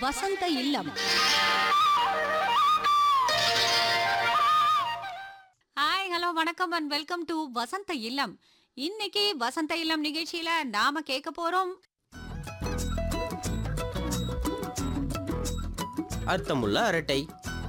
வசந்த Illam hi hello வணக்கம் and welcome to Vasantha Illam இன்னைக்கு வசந்த இல்லம் நிகழ்ச்சியில நாம கேட்க போறோம் அர்த்தமுள்ள அரட்டை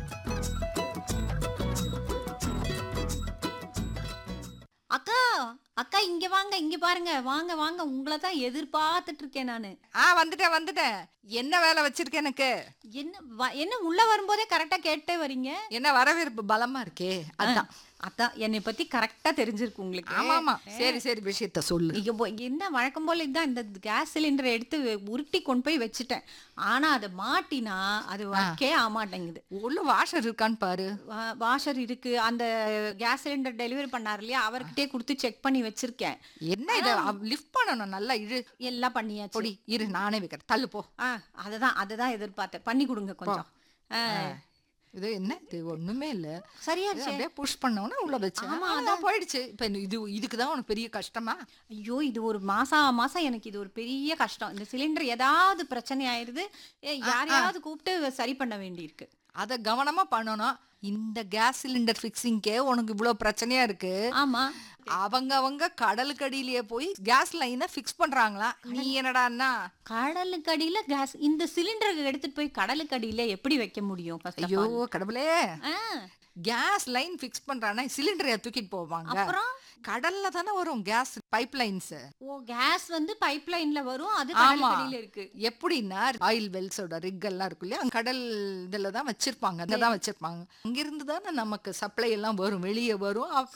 அக்கா அக்கா இங்க வாங்க இங்க பாருங்க வாங்க வாங்க உங்களை தான் எதிர்பார்த்துட்டு இருக்கேன் நானு ஆ வந்துட்டேன் வந்துட்டேன் என்ன வேலை வச்சிருக்க எனக்கு என்ன வ- என்ன உள்ள வரும்போதே கரெக்டா கேட்டே வரீங்க என்ன வரவேற்பு பலமா இருக்கே அதான் அதான் என்னை பத்தி கரெக்டா தெரிஞ்சிருக்கு உங்களுக்கு ஆமா ஆமா சரி சரி விஷயத்த சொல்லு இங்க போ- என்ன வழக்கம் போல இதுதான் இந்த கேஸ் சிலிண்டரை எடுத்து உருட்டி கொண்டு போய் வச்சுட்டேன் ஆனா அதை மாட்டினா அது வைக்கே ஆமாட்டேங்குது உள்ள வாஷர் இருக்கான்னு பாரு வா- வாஷர் இருக்கு அந்த கேஸ் சிலிண்டர் டெலிவரி பண்ணார் இல்லையா அவர்கிட்டயே கொடுத்து செக் பண்ணி வச்சிருக்கேன் என்ன இத லிஃப்ட் பண்ணணும் நல்லா இழு எல்லாம் பண்ணியாச்சு பொடி இரு நானே வைக்கிறேன் தள்ளு போ ஆ அததான் அததான் எதிர்பார்த்தேன் பண்ணி கொடுங்க கொஞ்சம் ஆ, இது என்ன இது ஒண்ணுமே இல்ல சரியா இது அப்படியே புஷ் பண்ணவொடனே உள்ள வச்சேன் ஆமா, அதான் போயிடுச்சு இப்ப இது இதுக்கு தான் உனக்கு பெரிய கஷ்டமா ஐயோ இது ஒரு மாசம் மாசம் எனக்கு இது ஒரு பெரிய கஷ்டம் இந்த சிலிண்டர் ஏதாவது பிரச்சனை ஆயிருது ஏ, யாரையாவது கூப்பிட்டு சரி பண்ண வேண்டியிருக்கு அத கவனமா பண்ணணும் இந்த கேஸ் சிலிண்டர் ஃபிக்ஸிங்க்கே உனக்கு இவ்வளவு பிரச்சனையா இருக்கு ஆமா அவங்க அவங்க கடலுக்கு அடியிலேயே போய் கேஸ் லைனை ஃபிக்ஸ் பண்றாங்களா நீ என்னடான்னா கடலுக்கு அடியில கேஸ் இந்த சிலிண்டருக்கு எடுத்துட்டு போய் கடலுக்கு அடியில எப்படி வைக்க முடியும் first of ஐயோ all? கடவுளே ஆ, கேஸ் லைன் ஃபிக்ஸ் பண்றானா சிலிண்டரை தூக்கிட்டு போவாங்க அப்புறம் கடல்ல தானே வரும் கேஸ் பைப் லைன்ஸ் ஓ கேஸ் வந்து பைப் லைன்ல வரும் அது ஆமா. கடலுக்கு அடியில இருக்கு எப்படின்னா ஆயில் வெல்ஸோட ரிக் எல்லாம் இருக்கு இல்லையா அங்க கடல் இதுல தான் வச்சிருப்பாங்க அங்க தான் வச்சிருப்பாங்க அங்கிருந்து தானே நமக்கு சப்ளை எல்லாம் வரும் வெளியே வரும்